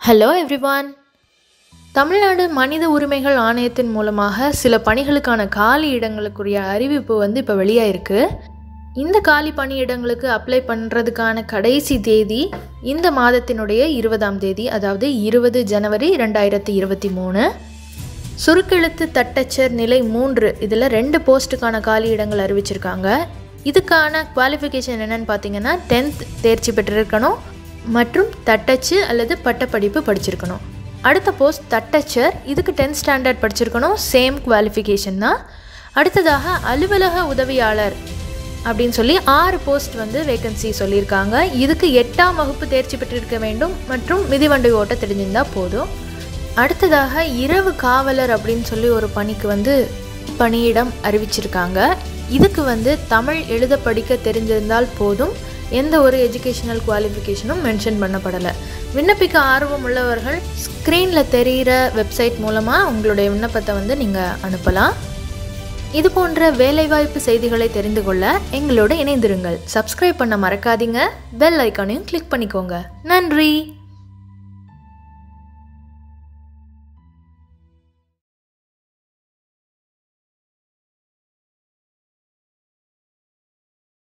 hello everyone Tamil Nadu மனித உரிமைகள் ஆணையத்தின் மூலமாக சில பணிகளுக்கான காலி இடங்களுக்குரிய அறிவிப்பு வந்து இப்போ வெளியாயிருக்கு இந்த காலி பணியிடங்களுக்கு அப்ளை பண்ணுறதுக்கான கடைசி தேதி இந்த மாதத்தினுடைய இருபதாம் தேதி அதாவது இருபது ஜனவரி ரெண்டாயிரத்தி இருபத்தி மூணு சுருக்கெழுத்து தட்டச்சர் நிலை மூன்று இதில் ரெண்டு போஸ்ட்டுக்கான காலி இடங்கள் அறிவிச்சிருக்காங்க இதுக்கான குவாலிஃபிகேஷன் என்னன்னு பார்த்தீங்கன்னா டென்த் தேர்ச்சி பெற்றிருக்கணும் மற்றும் தட்டச்சு அல்லது பட்டப்படிப்பு படிச்சிருக்கணும் அடுத்த போஸ்ட் தட்டச்சர் இதுக்கு டென்த் ஸ்டாண்டர்ட் படிச்சிருக்கணும் சேம் குவாலிஃபிகேஷன் தான் அடுத்ததாக அலுவலக உதவியாளர் அப்படின்னு சொல்லி ஆறு போஸ்ட் வந்து வேகன்சி சொல்லியிருக்காங்க இதுக்கு எட்டாம் வகுப்பு தேர்ச்சி பெற்றிருக்க வேண்டும் மற்றும் மிதிவண்டி ஓட்ட தெரிஞ்சிருந்தால் போதும் அடுத்ததாக இரவு காவலர் அப்படின்னு சொல்லி ஒரு பணிக்கு வந்து பணியிடம் அறிவிச்சிருக்காங்க இதுக்கு வந்து தமிழ் எழுத படிக்க தெரிஞ்சிருந்தால் போதும் எந்த ஒரு எஜுகேஷனல் குவாலிஃபிகேஷனும் மென்ஷன் பண்ணப்படலை விண்ணப்பிக்க ஆர்வம் உள்ளவர்கள் ஸ்க்ரீனில் தெரிகிற வெப்சைட் மூலமாக உங்களுடைய விண்ணப்பத்தை வந்து நீங்கள் அனுப்பலாம் இது போன்ற வேலைவாய்ப்பு செய்திகளை தெரிந்து கொள்ள எங்களோட இணைந்திருங்கள் சப்ஸ்கிரைப் பண்ண மறக்காதீங்க பெல் ஐக்கானையும் கிளிக் பண்ணிக்கோங்க நன்றி